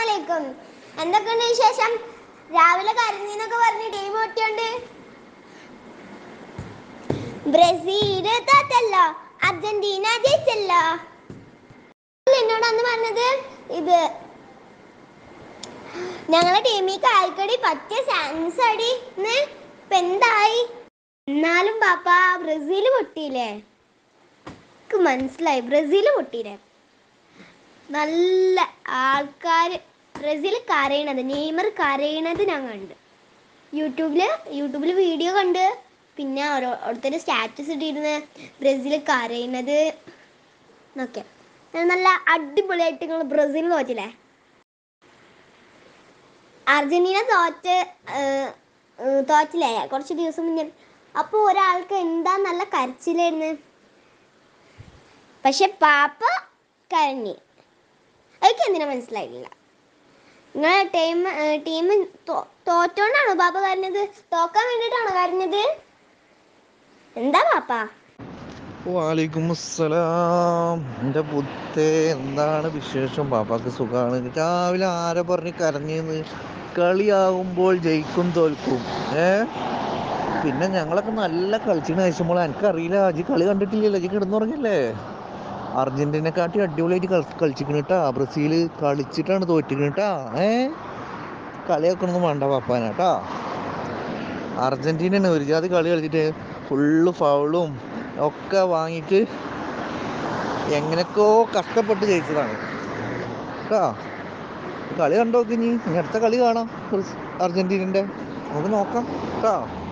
അസ്സലാമലൈക്കും എന്തൊക്കെയുണ്ട് വിശേഷം രാവിലെ കരഞ്ഞെന്നൊക്കെ പറഞ്ഞ് ടീം പൊട്ടിയോണ്ട് ബ്രസീൽ തോറ്റല്ലോ അർജന്റീന ജയിച്ചല്ലോ എന്നോട് അന്ന് പറഞ്ഞത് ഇത് ഞങ്ങളെ ടീമിൽ കാൽക്കടി പറ്റിയ ചാൻസ് അടി ഇന്ന് ഇപ്പൊ എന്തായി എന്നാലും പാപ്പ ബ്രസീൽ പൊട്ടിയില്ലേ എനിക്ക് മനസ്സിലായി ബ്രസീൽ പൊട്ടിയില്ലേ നല്ല ആൾക്കാർ ബ്രസീൽ കരയണത് നെയ്മർ കരയണത് ഞാൻ കണ്ട് യൂട്യൂബിൽ യൂട്യൂബിൽ വീഡിയോ കണ്ട് പിന്നെ ഓരോരുത്തർ സ്റ്റാറ്റസ് ഇട്ടിരുന്ന് ബ്രസീൽ കരയണത് എന്നൊക്കെ നല്ല അടിപൊളിയായിട്ട് നിങ്ങൾ ബ്രസീൽ തോറ്റില്ലേ അർജന്റീന തോറ്റ് ഏർ, ഏർ, തോറ്റില്ലേ കുറച്ച് ദിവസം മുന്നേ അപ്പോൾ ഒരാൾക്ക് എന്താ നല്ല കരച്ചിലായിരുന്നു പക്ഷെ പാപ്പ കരഞ്ഞ് എനിക്ക് എന്തിനാ മനസ്സിലായില്ല നിങ്ങളെ ടീം ടീം തോറ്റോണ്ടാണോ പാപ്പ കരഞ്ഞത് തോക്കാൻ വേണ്ടിയിട്ടാണോ കരഞ്ഞത് എന്താ പാപ്പ വാലിക്കും അസ്സലാം എൻ്റെ പുത്തേ എന്താണ് വിശേഷം പാപ്പാക്ക് സുഖമാണ് രാവിലെ ആരെ പറഞ്ഞ് കരഞ്ഞെന്ന് കളിയാകുമ്പോൾ ജയിക്കും തോൽക്കും ഏ പിന്നെ ഞങ്ങളൊക്കെ നല്ല കളിച്ചിന് കഴിച്ചുമ്പോൾ എനിക്കറിയില്ല അജി കളി കണ്ടിട്ടില്ലല്ലോ അജി കിടന്നുറങ്ങില്ലേ അർജന്റീനക്കാട്ടി അടിപൊളിയായിട്ട് കളി കളിച്ചിക്കണ് കേട്ടാ ബ്രസീൽ കളിച്ചിട്ടാണ് തോറ്റിക്കണ് കേട്ടാ ഏ കളിയാക്കണൊന്നും വേണ്ട പാപ്പാനാട്ടാ അർജന്റീനയാണ് ഒരു ജാതി കളി കളിച്ചിട്ട് ഫുള്ള് ഫൗളും ഒക്കെ വാങ്ങിയിട്ട് എങ്ങനെയൊക്കെയോ കഷ്ടപ്പെട്ട് ജയിച്ചതാണ് കേട്ടോ കളി കണ്ടു നോക്ക് ഇനി ഇനി അടുത്ത കളി കാണാം അർജന്റീനൻ്റെ നമുക്ക് നോക്കാം കേട്ടോ